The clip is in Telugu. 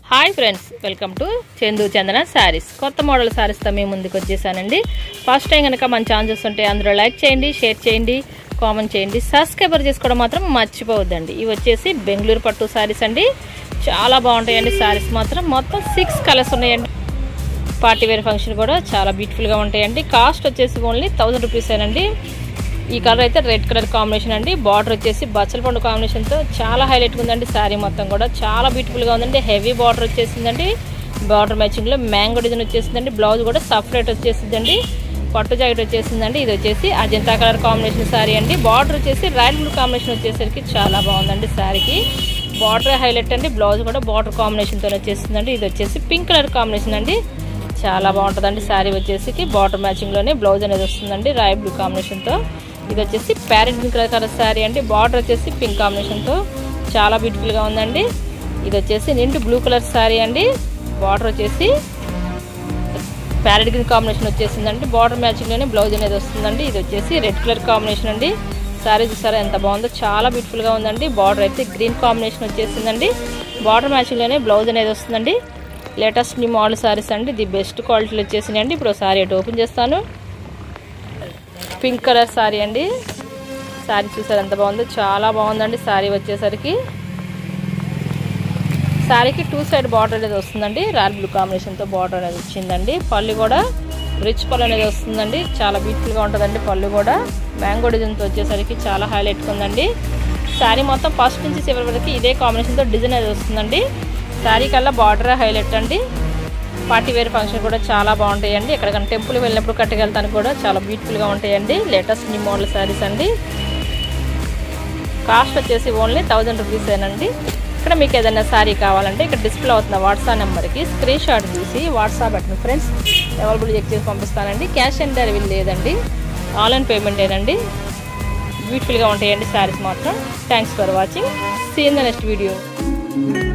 hi friends welcome to Chandu Chandana saris కొత్త మోడల్ శారీస్తో మీ ముందుకు వచ్చేసానండి ఫస్ట్ టైం కనుక మన ఛానల్ చూస్తుంటే అందులో లైక్ చేయండి షేర్ చేయండి కామెంట్ చేయండి సబ్స్క్రైబర్ చేసుకోవడం మాత్రం మర్చిపోవద్దండి ఇవి వచ్చేసి బెంగళూరు పట్టు శారీస్ అండి చాలా బాగుంటాయండి శారీస్ మాత్రం మొత్తం సిక్స్ కలర్స్ ఉన్నాయండి పార్టీ వేర్ ఫంక్షన్ కూడా చాలా బ్యూటిఫుల్గా ఉంటాయండి కాస్ట్ వచ్చేసి ఓన్లీ థౌజండ్ రూపీసేనండి ఈ కలర్ అయితే రెడ్ కలర్ కాంబినేషన్ అండి బార్డర్ వచ్చేసి బచ్చల పండు కాంబినేషన్తో చాలా హైలైట్గా ఉందండి శారీ మొత్తం కూడా చాలా బ్యూటిఫుల్గా ఉందండి హెవీ బార్డర్ వచ్చేసిందండి బార్డర్ మ్యాచింగ్లో మ్యాంగో డిజైన్ వచ్చేసిందండి బ్లౌజ్ కూడా సపరేట్ వచ్చేసిందండి పట్టు జాకెట్ వచ్చేసిందండి ఇది వచ్చేసి అజంతా కలర్ కాంబినేషన్ శారీ అండి బార్డర్ వచ్చేసి రాయల్ బ్లూ కాంబినేషన్ వచ్చేసరికి చాలా బాగుందండి శారీకి బార్డర్ హైలైట్ అండి బ్లౌజ్ కూడా బార్డర్ కాంబినేషన్తో వచ్చేసిందండి ఇది వచ్చేసి పింక్ కలర్ కాంబినేషన్ అండి చాలా బాగుంటుందండి శారీ వచ్చేసి బార్డర్ మ్యాచింగ్లోనే బ్లౌజ్ అనేది వస్తుందండి రాయల్ బ్లూ కాంబినేషన్తో ఇది వచ్చేసి parrot pink colour colour sari అండి బార్డర్ వచ్చేసి పింక్ కాంబినేషన్తో చాలా బ్యూటిఫుల్గా ఉందండి ఇది వచ్చేసి నిండు బ్లూ కలర్ శారీ అండి బార్డర్ వచ్చేసి ప్యారెట్ గ్రీన్ కాంబినేషన్ వచ్చేసిందండి బార్డర్ మ్యాచింగ్లోనే బ్లౌజ్ అనేది వస్తుందండి ఇది వచ్చేసి రెడ్ కలర్ కాంబినేషన్ అండి శారీ చూసారా ఎంత బాగుందో చాలా బ్యూటిఫుల్గా ఉందండి బార్డర్ అయితే గ్రీన్ కాంబినేషన్ వచ్చేసిందండి బార్డర్ మ్యాచింగ్లోనే బ్లౌజ్ అనేది వస్తుందండి లేటెస్ట్ న్యూ మోడల్ శారీస్ అండి ది బెస్ట్ క్వాలిటీలో వచ్చేసినాయండి ఇప్పుడు శారీ అయితే ఓపెన్ చేస్తాను పింక్ కలర్ శారీ అండి శారీ చూసారు ఎంత బాగుందో చాలా బాగుందండి శారీ వచ్చేసరికి శారీకి టూ సైడ్ బార్డర్ అనేది వస్తుందండి రాయల్ బ్లూ కాంబినేషన్తో బార్డర్ అనేది వచ్చిందండి పళ్ళు కూడా రిచ్ పళ్ళు అనేది వస్తుందండి చాలా బ్యూటిఫుల్గా ఉంటుందండి పళ్ళు కూడా మ్యాంగో డిజైన్తో వచ్చేసరికి చాలా హైలైట్గా ఉందండి శారీ మొత్తం ఫస్ట్ నుంచి చివరి వరకు ఇదే కాంబినేషన్తో డిజైన్ అనేది వస్తుందండి శారీ కల్లా బార్డర్ హైలైట్ అండి పార్టీ వేర్ ఫంక్షన్ కూడా చాలా బాగుంటాయండి ఎక్కడికైనా టెంపుల్ వెళ్ళినప్పుడు కట్టుకెళ్తానికి కూడా చాలా బ్యూటిఫుల్గా ఉంటాయండి లేటెస్ట్ న్యూ మోడల్ శారీస్ అండి కాస్ట్ వచ్చేసి ఓన్లీ థౌజండ్ రూపీసేనండి ఇక్కడ మీకు ఏదైనా శారీ కావాలంటే ఇక్కడ డిస్ప్లే అవుతున్న వాట్సాప్ నెంబర్కి స్క్రీన్ షాట్ తీసి వాట్సాప్ పెట్టండి ఫ్రెండ్స్ అవైలబుల్ చెక్ చేసి పంపిస్తానండి క్యాష్ ఆన్ డెలివరీ లేదండి ఆన్లైన్ పేమెంటేనండి బ్యూటిఫుల్గా ఉంటాయండి శారీస్ మాత్రం thanks for watching see in the next video